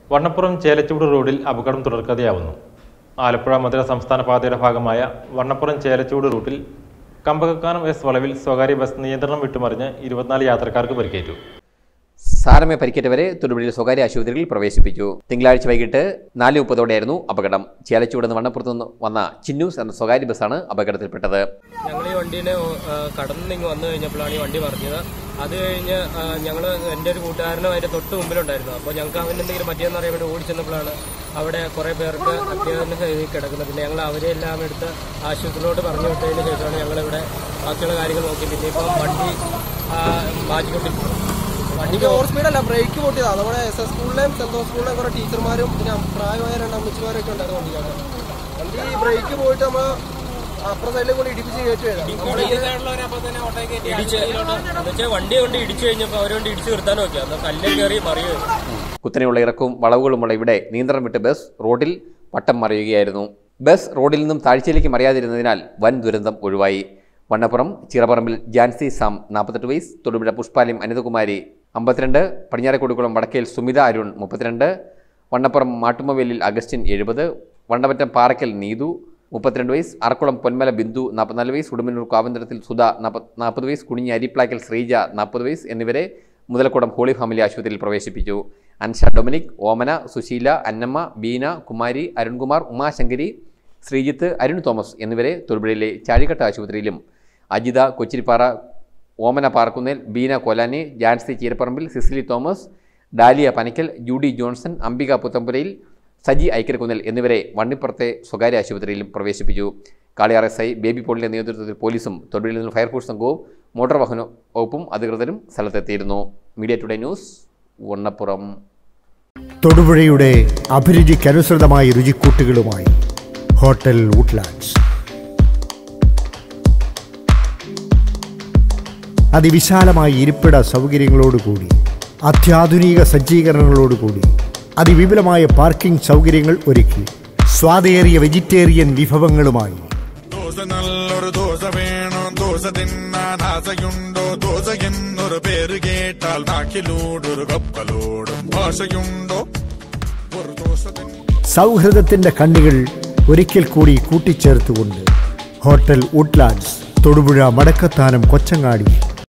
വണ്ണപ്പുറം ചേലച്ചൂട് റോഡിൽ അപകടം തുടർക്കഥയാവുന്നു ആലപ്പുഴ മധുര സംസ്ഥാന പാതയുടെ ഭാഗമായ വണ്ണപ്പുറം ചേലച്ചൂട് റൂട്ടിൽ കമ്പകക്കാനം എസ് വളവിൽ സ്വകാര്യ ബസ് നിയന്ത്രണം വിട്ടുമറിഞ്ഞ് ഇരുപത്തിനാല് യാത്രക്കാർക്ക് പരിക്കേറ്റു സാരമായി പരിക്കേറ്റവരെ തൊടുപുഴയിൽ സ്വകാര്യ ആശുപത്രിയിൽ പ്രവേശിപ്പിച്ചു തിങ്കളാഴ്ച വൈകിട്ട് നാല് മുപ്പതോടെയായിരുന്നു അപകടം ചേലച്ചൂട് നിന്ന് വണ്ണപ്പുറത്ത് നിന്ന് വന്ന ചിന്നൂസ് എന്ന സ്വകാര്യ ബസ്സാണ് അപകടത്തിൽപ്പെട്ടത് ഞങ്ങൾ ഈ വണ്ടീനെ കടന്നു ഇങ്ങ് വന്നു കഴിഞ്ഞപ്പോഴാണ് ഈ വണ്ടി പറഞ്ഞത് അത് കഴിഞ്ഞ് ഞങ്ങൾ എൻ്റെ ഒരു കൂട്ടുകാരനും അതിൻ്റെ തൊട്ട് മുമ്പിലുണ്ടായിരുന്നു അപ്പോൾ ഞങ്ങൾക്ക് അവൻ എന്തെങ്കിലും പറ്റിയെന്ന് അറിയാൻ വേണ്ടി ഓടിച്ചെന്നപ്പോഴാണ് അവിടെ കുറേ പേർക്ക് അത്യാവശ്യം ചെയ്ത് കിടക്കുന്നത് പിന്നെ ഞങ്ങൾ അവരെ എല്ലാം എടുത്ത് ആശുപത്രിയിലോട്ട് പറഞ്ഞു വിട്ടതിന് ശേഷമാണ് ഞങ്ങളിവിടെ ബാക്കിയുള്ള കാര്യങ്ങൾ നോക്കി പിന്നെ ഇപ്പം വണ്ടി ആ, മാറ്റിക്കൊണ്ടിരിക്കുന്നു വണ്ടിക്ക് ഓവർ സ്പീഡല്ല ബ്രേക്ക് പൊട്ടിയതാണ് നമ്മുടെ എസ് എസ് സ്കൂളിലെയും സെന്റ് തോമസ് സ്കൂളിലെയും കുറെ ടീച്ചർമാരും പിന്നെ പ്രായമായ രണ്ട് അമ്മച്ചിമാരൊക്കെ ഉണ്ടായിരുന്നു വണ്ടിക്കകത്ത് വണ്ടി ബ്രേക്ക് പോയിട്ട് നമ്മൾ അപ്പുറ സൈഡിലും കൂടി ഇടിപ്പിച്ച് കയറ്റുമായിരുന്നു ഇടിച്ച് എന്നുവെച്ചാൽ വണ്ടി കൊണ്ട് ഇടിച്ചു കഴിഞ്ഞപ്പോൾ അവരെ കൊണ്ട് ഇടിച്ചു നിർത്താൻ നോക്കി അന്ന് കല്ലിൽ കയറി മറിയുമായിരുന്നു കുത്തനെയുള്ള ഇറക്കവും വളവുകളുമുള്ള ഇവിടെ നിയന്ത്രണം വിട്ട് ബസ് റോഡിൽ വട്ടം മറിയുകയായിരുന്നു ബസ് റോഡിൽ നിന്നും താഴ്ചയിലേക്ക് മറിയാതിരുന്നതിനാൽ വൻ ദുരന്തം ഒഴിവായി വണ്ണപ്പുറം ചിറപ്പറമ്പിൽ ജാൻസി സാം നാൽപ്പത്തെട്ട് വയസ്സ് തൊടുപുഴ പുഷ്പാലയം അനിതകുമാരി അമ്പത്തിരണ്ട് പടിഞ്ഞാറക്കുടിക്കുളം വടക്കേൽ സുമിത അരുൺ മുപ്പത്തിരണ്ട് വണ്ണപ്പുറം മാട്ടുമവേലിൽ അഗസ്റ്റിൻ എഴുപത് വണ്ണമറ്റം പാറയ്ക്കൽ നീതു മുപ്പത്തിരണ്ട് വയസ്സ് അറക്കുളം പൊന്മല ബിന്ദു നാൽപ്പത്തിനാല് വയസ്സ് ഉടുമ്പന്നൂർ കാവന്തരത്തിൽ സുധ നാൽപ്പത് നാൽപ്പത് വയസ്സ് കുണിഞ്ഞി അരിപ്ലാക്കൽ ശ്രീജ നാൽപ്പത് വയസ്സ് എന്നിവരെ മുതലക്കുളം ഹോളി ഫാമിലി ആശുപത്രിയിൽ പ്രവേശിപ്പിച്ചു അൻഷ ഡൊമിനിക് ഓമന സുശീല അന്നമ്മ ബീന കുമാരി അരുൺകുമാർ ഉമാശങ്കരി ശ്രീജിത്ത് അരുൺ തോമസ് എന്നിവരെ തൊടുപുഴയിലെ ചാഴിക്കട്ട ആശുപത്രിയിലും അജിത കൊച്ചിരിപ്പാറ ഓമന പാർക്കുന്നേൽ ബീന കൊലാനി ജാൻസി ചീരപ്പറമ്പിൽ സിസിലി തോമസ് ഡാലിയ പനക്കൽ ജൂഡി ജോൺസൺ അംബിക പുത്തമ്പുരയിൽ സജി ഐക്കരക്കുന്നിൽ എന്നിവരെ വണ്ണിപ്പുറത്തെ സ്വകാര്യ ആശുപത്രിയിലും പ്രവേശിപ്പിച്ചു കാളിയാർ എസ് ഐ ബേബി പോളിന്റെ നേതൃത്വത്തിൽ പോലീസും തൊടുപുഴയിൽ നിന്ന് ഫയർഫോഴ്സ് സംഘവും മോട്ടോർ വാഹന വകുപ്പും അധികൃതരും സ്ഥലത്തെത്തിയിരുന്നു മീഡിയ ടുഡേ ന്യൂസ് വണ്ണപ്പുറം തൊടുപുഴയുടെ അഭിരുചിക്കനുസൃതമായ രുചിക്കൂട്ടുകളുമായി ഹോട്ടൽ വുഡ്ലാൻഡ്സ് അതിവിശാലമായ ഇരിപ്പിട സൗകര്യങ്ങളോടുകൂടി അത്യാധുനിക സജ്ജീകരണങ്ങളോടുകൂടി അതിവിപുലമായ പാർക്കിംഗ് സൗകര്യങ്ങൾ ഒരുക്കി സ്വാദേറിയ വെജിറ്റേറിയൻ വിഭവങ്ങളുമായി ദോശ നല്ലൊരു ദോശ വേണോ ദോശ തിന്നാൻ ആശയുണ്ടോ ദോശ എന്നൊരു പേര് കേട്ടാൽ നാക്കിലൂടൊരു കപ്പലോടും ഭാഷയുണ്ടോ ഒരു ദോശ തിന്ന സൗഹൃദത്തിന്റെ കണ്ണികൾ ഒരിക്കൽ കൂടി കൂട്ടിച്ചേർത്തുകൊണ്ട് ഹോട്ടൽ വുഡ്ലാൻഡ്സ് തൊടുപുഴ മടക്കത്താനം കൊച്ചങ്ങാടി